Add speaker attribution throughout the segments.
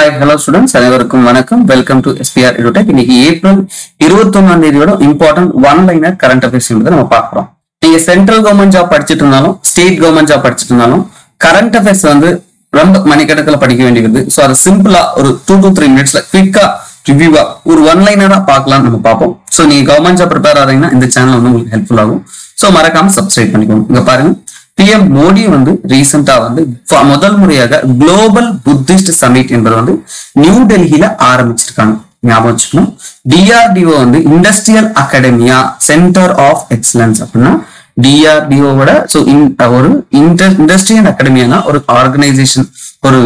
Speaker 1: hi hello students அனைவருக்கும் வணக்கம் welcome to SPR எடுடெக் இன்னைக்கு ஏப்ரல் இருபத்தொன்னாம் தேதியோட important one liner current affairs என்பதை நம்ம பார்க்கிறோம் நீங்க சென்ட்ரல் கவர்மெண்ட் ஜாப் படிச்சுட்டு இருந்தாலும் ஸ்டேட் கவர்மெண்ட் ஜாப் படிச்சுட்டு இருந்தாலும் கரண்ட் அஃபேர்ஸ் வந்து ரொம்ப மணிக்கணக்கில் படிக்க வேண்டியது ஸோ அதை சிம்பிளா ஒரு டூ டு த்ரீ மினிட்ஸ்ல குவிக்கா ரிவ்யூவா ஒரு ஒன் லைனரா பார்க்கலாம் நம்ம பார்ப்போம் ஸோ நீங்க கவர்மெண்ட் ஜாப் ப்ரிப்பேர் ஆறீங்கன்னா இந்த சேனல் வந்து உங்களுக்கு ஹெல்ப்ஃபுல் ஆகும் ஸோ மறக்காம சப்ஸ்கிரைப் பண்ணிக்கோங்க இங்க பாருங்க பிஎம் மோடி வந்து ரீசெண்டா வந்து ஃப- முதல் முறையாக குளோபல் புத்திஸ்ட் சமிட் என்பது வந்து நியூ டெல்லியில ஆரம்பிச்சிருக்காங்க ஞாபகம் வச்சுக்கணும் டிஆர்டிஓ வந்து industrial academia centre of excellence அப்படின்னா டிஆர்டிஓவோட ஸோ ஒரு இண்டஸ்ட்ரியல் அகாடமியானா ஒரு ஆர்கனைசேஷன் ஒரு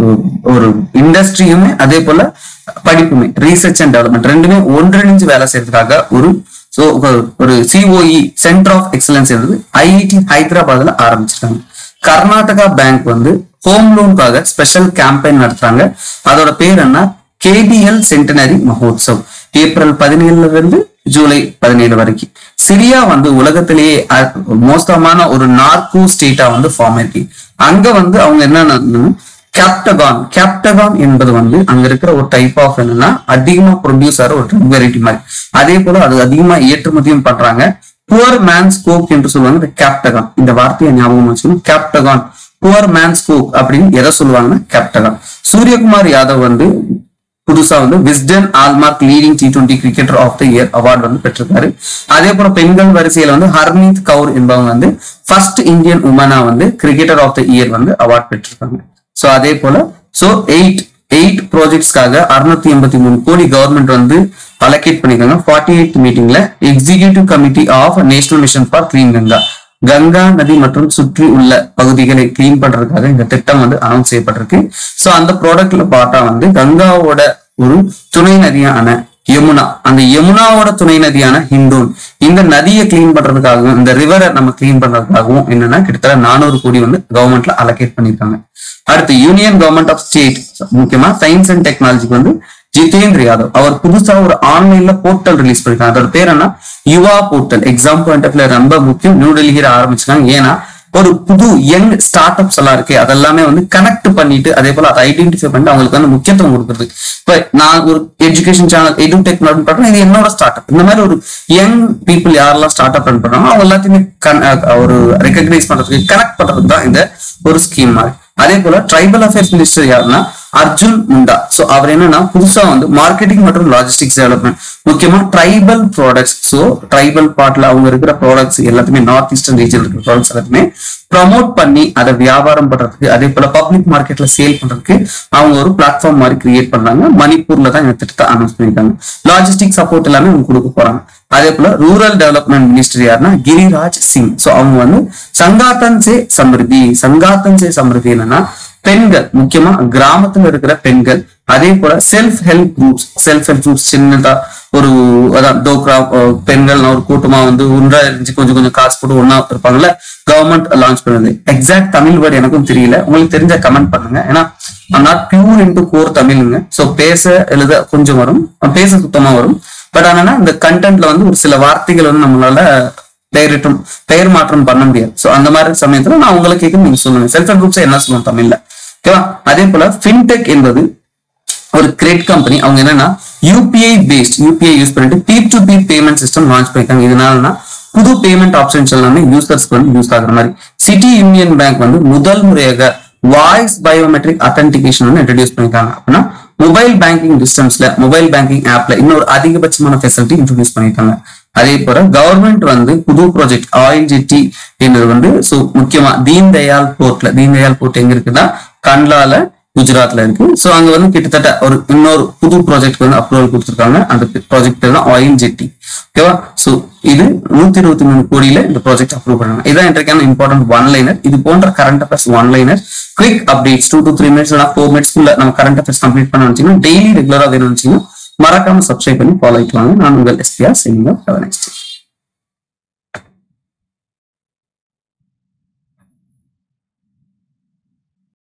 Speaker 1: ஒரு இண்டஸ்ட்ரியுமே அதே போல படிப்புமே ரிசர்ச் அண்ட் டெவலப்மெண்ட் ரெண்டுமே ஒன்றிணைஞ்சு வேலை செய்யறதுக்காக ஒரு ஸோ ஒரு சிஓஇ சென்டர் ஆஃப் எக்ஸலன்ஸ் என்பது ஐஐடி ஹைதராபாத்ல ஆரம்பிச்சிருக்காங்க கர்நாடகா பேங்க் வந்து ஹோம் லோனுக்காக ஸ்பெஷல் கேம்பெயின் நடத்துறாங்க அதோட பேர் என்ன கேபிஎல் சென்டினரி மகோத்சவ் ஏப்ரல் பதினேழுல இருந்து ஜூலை பதினேழு வரைக்கும் சிரியா வந்து உலகத்திலேயே அ- மோசமான ஒரு நார்கோ ஸ்டேட்டா வந்து ஃபார்ம் ஆயிருக்கு அங்க வந்து அவங்க என்ன கேப்டகான் கேப்டகான் என்பது வந்து அங்க இருக்கிற ஒரு டைப் ஆஃப் என்னன்னா அதிகமா ப்ரொடியூஸ் ஆகிற ஒரு ட்ரக் வெரைட்டி மாதிரி அதே போல அது அதிகமா ஏற்றுமதியும் பண்றாங்க புவர் மேன் ஸ்கோக் என்று சொல்லுவாங்க இந்த கேப்டகான் இந்த வார்த்தையை ஞாபகம் வச்சுக்கணும் கேப்டகான் புவர் மேன் ஸ்கோக் அப்படின்னு எதை சொல்லுவாங்கன்னா கேப்டகான் சூரியகுமார் யாதவ் வந்து புதுசா வந்து Wisden almanack leading T twenty cricketer of the year award வந்து பெற்றிருக்காரு அதே போல பெண்கள் வரிசையில வந்து ஹர்மீத் கவுர் என்பவங்க வந்து ஃபர்ஸ்ட் இந்தியன் உமனா வந்து கிரிக்கெட்டர் ஆஃப் த இயர் வந்து அவார்ட் பெற்றிருக்காங்க சோ அதே போல சோ எயிட் எயிட் ப்ராஜெக்ட்ஸ்க்காக அறுநூத்தி எண்பத்தி மூணு கோடி கவர்மெண்ட் வந்து அலோகேட் பண்ணிருக்காங்க ஃபார்ட்டி எயிட் மீட்டிங்ல executive committee of national mission for clean Ganga Ganga நதி மற்றும் சுற்றி உள்ள பகுதிகளை கிளீன் பண்றதுக்காக இந்த திட்டம் வந்து அனௌன்ஸ் செய்யப்பட்டிருக்கு சோ அந்த ப்ராடக்ட்ல பார்த்தா வந்து கங்காவோட ஒரு துணை நதியான யமுனா அந்த யமுனாவோட துணை நதியான ஹிண்டூன் இந்த நதியை கிளீன் பண்றதுக்காகவும் இந்த ரிவரை நம்ம கிளீன் பண்றதுக்காகவும் என்னன்னா கிட்டத்தட்ட நானூறு கோடி வந்து கவர்மெண்ட்ல அலோகேட் பண்ணிருக்காங்க அடுத்து யூனியன் கவர்மெண்ட் ஆஃப் ஸ்டேட் முக்கியமா சயின்ஸ் அண்ட் டெக்னாலஜிக்கு வந்து ஜிதேந்திர யாதவ் அவர் புதுசா ஒரு ஆன்லைன்ல போர்ட்டல் ரிலீஸ் பண்ணிருக்காங்க அதோட பேர் என்ன Yuva portal exam point of ரொம்ப முக்கியம் நியூ டெல்லியில ஆரம்பிச்சிருக்காங்க ஏன்னா ஒரு புது யங் ஸ்டார்ட் அப்ஸ் எல்லாம் இருக்கு அதெல்லாமே வந்து கனெக்ட் பண்ணிட்டு அதே போல அதை ஐடென்டிஃபை பண்ணிட்டு அவங்களுக்கு வந்து முக்கியத்துவம் கொடுக்குறது இப்ப நான் ஒரு எஜுகேஷன் சேனல் எடு டெக்னாலஜி பண்றேன் இது என்னோட ஸ்டார்ட் அப் இந்த மாதிரி ஒரு யங் பீப்புள் யாரெல்லாம் ஸ்டார்ட் அப் ரன் பண்றாங்க அவங்க எல்லாத்தையுமே con- அஹ் ஒரு ரெகக்னைஸ் பண்றதுக்கு கனெக்ட் பண்றதுக்கு தான் இந்த ஒரு ஸ்கீம் மாதிரி அதே போல ட்ரைபல் அஃபேர்ஸ் மினிஸ்டர் யாருன்னா அர்ஜுன் முண்டா சோ அவர் என்னன்னா புதுசா வந்து மார்க்கெட்டிங் மற்றும் லாஜிஸ்டிக்ஸ் டெவலப்மெண்ட் முக்கியமா ட்ரைபல் ப்ராடக்ட்ஸ் சோ ட்ரைபல் பார்ட்ல அவங்க இருக்கிற ப்ராடக்ட்ஸ் எல்லாத்தையுமே நார்த் ஈஸ்டர்ன் ரீஜன் இருக்கிற ப்ராடக்ட்ஸ் எல்லாத்தையுமே ப்ரமோட் பண்ணி அதை வியாபாரம் பண்றதுக்கு அதே போல பப்ளிக் மார்க்கெட்ல சேல் பண்றதுக்கு அவங்க ஒரு பிளாட்ஃபார்ம் மாதிரி கிரியேட் பண்றாங்க மணிப்பூர்ல தான் இந்த திட்டத்தை அனௌன்ஸ் பண்ணிருக்காங்க லாஜிஸ்டிக் சப்போர்ட் எல்லாமே அவங்க கொடுக்க போறாங்க அதே போல ரூரல் டெவலப்மெண்ட் மினிஸ்டர் யாருன்னா கிரிராஜ் சிங் சோ அவங்க வந்து சங்காத்தன் சே சமிருதி சங்காத்தன் சே சமிருதி என்னன்னா பெண்கள் முக்கியமா கிராமத்துல இருக்கிற பெண்கள் அதே போல self help groups self help groups சின்னதா ஒரு அதான் டோக்ரா அஹ், பெண்கள் ஒரு கூட்டமா வந்து ஒன்றா இருந்து கொஞ்சம் கொஞ்சம் காசு போட்டு ஒண்ணா இருப்பாங்கல்ல கவர்மெண்ட் லான்ச் பண்ணது எக்ஸாக்ட் தமிழ் வேர்டு எனக்கும் தெரியல உங்களுக்கு தெரிஞ்ச கமெண்ட் பண்ணுங்க ஏன்னா நாட் பியூர் இன்டு கோர் தமிழுங்க சோ பேச எழுத கொஞ்சம் வரும் பேச சுத்தமா வரும் பட் ஆனா இந்த கண்டென்ட்ல வந்து ஒரு சில வார்த்தைகள் வந்து நம்மளால பெயரிட்டும் பெயர் மாற்றம் பண்ண முடியாது சோ அந்த மாதிரி சமயத்துல நான் உங்களுக்கு கேட்க நீங்க சொல்லுங்க செல்ஃப் ஹெல்ப் குரூப்ஸ் என்ன சொல்லுவோம் தமிழ்ல ஓகேவா அதே போல ஃபின்டெக் என்பது ஒரு கிரேட் கம்பெனி அவங்க என்னன்னா யூபிஐ பேஸ்ட் யூபிஐ யூஸ் பண்ணிட்டு peer to peer payment system launch பண்ணிருக்காங்க இதனாலனா புது பேமெண்ட் ஆப்ஷன்ஸ் எல்லாமே யூசர்ஸ்க்கு வந்து யூஸ் ஆகுற மாதிரி சிட்டி யூனியன் பேங்க் வந்து முதல் முறையாக வாய்ஸ் பயோமெட்ரிக் அத்தன்டிகேஷன் வந்து இன்ட்ரடியூஸ் பண்ணிருக்காங்க அப்படின்னா மொபைல் பேங்கிங் டிஸ்டன்ஸ்ல மொபைல் பேங்கிங் ஆப்ல இன்னொரு அதிகபட்சமான ஃபெசிலிட்டி இன்ட்ரடியூஸ் பண்ணிருக்காங்க அதே போல கவர்மெண்ட் வந்து புது ப்ராஜெக்ட் ஆயில் ஜெட்டி என்பது வந்து சோ முக்கியமா தீன் தயாள் போர்ட்ல தீன் தயாள் போர்ட் எங்க இருக்குன்னா கண்ட்லால குஜராத்ல இருக்கு சோ அங்க வந்து கிட்டத்தட்ட ஒரு இன்னொரு புது ப்ராஜெக்ட் வந்து அப்ரூவல் கொடுத்திருக்காங்க அந்த ப்ராஜெக்ட் தான் ஆயில் ஜெட்டி ஓகேவா சோ இது நூத்தி இருபத்தி மூணு கோடியில இந்த ப்ராஜெக்ட் அப்ரூவ் பண்ணாங்க இதான் இன்றைக்கான இம்பார்ட்டன்ட் ஒன் லைனர் இது போன்ற current affairs one liner quick updates two to three minutes four மினிட்ஸ்க்குள்ள நம்ம கரண்ட் அஃபேர்ஸ் கம்ப்ளீட் பண்ண நினைச்சீங்கன்னா டெய்லி ரெகுலரா வேணும்னு நினைச்சீங்கன்னா மறக்காம சப்ஸ்கிரைப் பண்ணி ஃபாலோ ஆயிட்டு வாங்க நான் உங்கள் எஸ்பிஆர் சினிமா நெக்ஸ்ட்